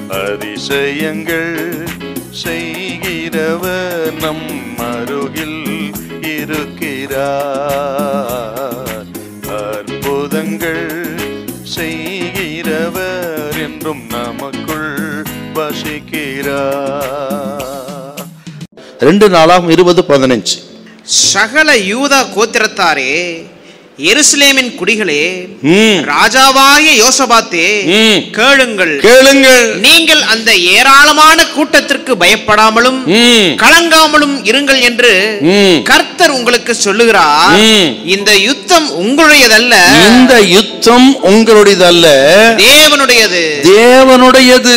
அதிசயங்கள் செய்கிறவர் நம் அருகில் இருக்கிறார் அற்புதங்கள் செய்கிறவர் என்றும் நமக்குள் வசிக்கிறார் ரெண்டு நாளாம் இருபது பதினஞ்சு சகல யூதா கோத்திரத்தாரே எருசலேமின் குடிகளே ம், ராஜாவாகிய யோசபாத்தே ம். கேளுங்கள் கேளுங்கள் நீங்கள் அந்த ஏராளமான கூட்டத்திற்கு பயப்படாமலும் ம், கலங்காமலும் இருங்கள் என்று ம். கர்த்தர் உங்களுக்கு சொல்லுகிறார் ம். இந்த யுத்தம் உங்களுடையதல்ல இந்த யுத்தம் உங்களுடையதல்ல தேவனுடையது தேவனுடையது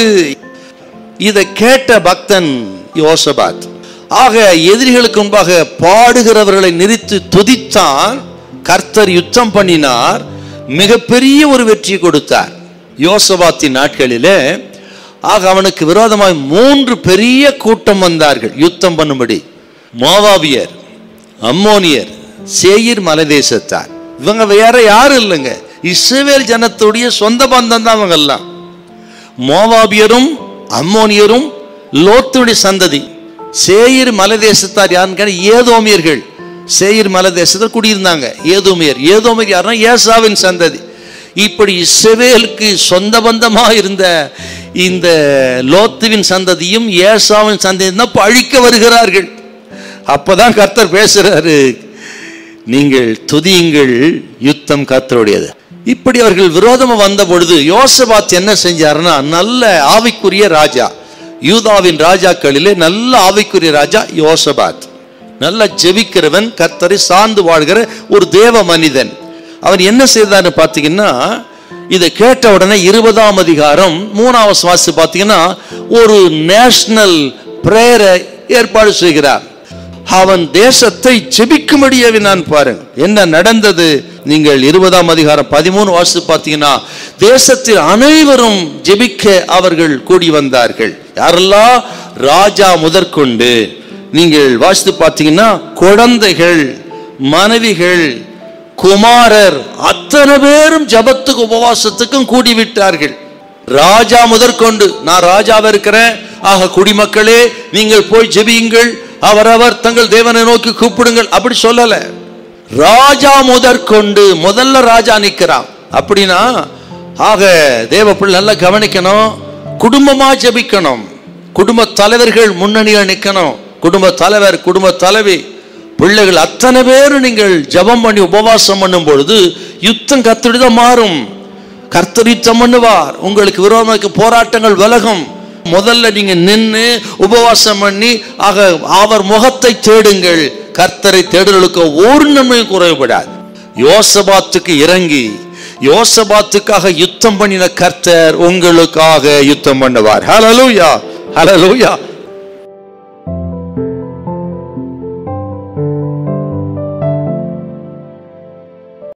இதை கேட்ட பக்தன் யோசபாத் ஆக எதிரிகளுக்கு முன்பாக பாடுகிறவர்களை நிறுத்தி துதித்தான் கர்த்தர் யுத்தம் பண்ணினார் மிகப்பெரிய ஒரு வெற்றி கொடுத்தார் யோசபாத்தின் நாட்களிலே ஆக அவனுக்கு விரோதமாய் மூன்று பெரிய கூட்டம் வந்தார்கள் யுத்தம் பண்ணும்படி மோவாபியர் அம்மோனியர் சேயிர் மலைதேசத்தார் இவங்க வேற யாரும் இல்லைங்க இஸ்ரவேல் ஜனத்துடைய சொந்த பந்தம் தான் அவங்க எல்லாம் மோவாபியரும் அம்மோனியரும் லோத்துடைய சந்ததி சேயிர் மலைதேசத்தார் யாருன்னு கேட்டா ஏதோமியர்கள் சேயிர் மலைதேசத்தில் குடியிருந்தாங்க ஏதோமியர் ஏதோமியர் யாருன்னா ஏசாவின் சந்ததி இப்படி இஸ்ரவேலுக்கு சொந்த பந்தமா இருந்த இந்த லோத்துவின் சந்ததியும் ஏசாவின் சந்ததியும் தான் பழிக்க வருகிறார்கள் அப்பதான் கர்த்தர் பேசுறாரு நீங்கள் துதியுங்கள் யுத்தம் கர்த்தருடையது இப்படி அவர்கள் விரோதமா வந்த பொழுது யோசபாத் என்ன செஞ்சாருன்னா நல்ல ஆவிக்குரிய ராஜா யூதாவின் ராஜாக்களிலே நல்ல ஆவிக்குரிய ராஜா யோசபாத் நல்ல ஜெபிக்கிறவன் கர்த்தரை சார்ந்து வாழ்கிற ஒரு தேவ மனிதன் அவன் என்ன செய்தான்னு பார்த்தீங்கன்னா இதை கேட்ட உடனே இருபதாம் அதிகாரம் மூணாவது சுவாசி பார்த்தீங்கன்னா ஒரு நேஷனல் பிரேயரை ஏற்பாடு செய்கிறார் அவன் தேசத்தை ஜெபிக்கும்படியாவே நான் பாருங்க என்ன நடந்தது நீங்கள் இருபதாம் அதிகாரம் பதிமூணு வாசித்து பார்த்தீங்கன்னா தேசத்தில் அனைவரும் ஜெபிக்க அவர்கள் கூடி வந்தார்கள் யாரெல்லாம் ராஜா முதற்கொண்டு நீங்கள் வாசித்து பார்த்தீங்கன்னா குழந்தைகள் மனைவிகள் குமாரர் அத்தனை பேரும் ஜபத்துக்கு உபவாசத்துக்கும் கூடி விட்டார்கள் ராஜா முதற்கொண்டு நான் ராஜாவா இருக்கிறேன் ஆக குடிமக்களே நீங்கள் போய் ஜெபியுங்கள் அவரவர் தங்கள் தேவனை நோக்கி கூப்பிடுங்கள் அப்படி சொல்லல ராஜா முதற்கொண்டு முதல்ல ராஜா நிக்கிறான் அப்படின்னா ஆக தேவ பிள்ளை நல்லா கவனிக்கணும் குடும்பமா ஜெபிக்கணும் குடும்ப தலைவர்கள் முன்னணியில் நிக்கணும் குடும்ப தலைவர் குடும்ப தலைவி பிள்ளைகள் அத்தனை பேரும் நீங்கள் ஜெபம் பண்ணி உபவாசம் பண்ணும் பொழுது யுத்தம் கத்துடிதான் மாறும் கர்த்தர் யுத்தம் பண்ணுவார் உங்களுக்கு விரோதமாக போராட்டங்கள் விலகும் முதல்ல நீங்க நின்று உபவாசம் பண்ணி ஆக அவர் முகத்தை தேடுங்கள் கர்த்தரை தேடுதலுக்கு ஒரு நன்மையும் குறைவுபடாது யோசபாத்துக்கு இறங்கி யோசபாத்துக்காக யுத்தம் பண்ணின கர்த்தர் உங்களுக்காக யுத்தம் பண்ணுவார் ஹalleluya ஹalleluya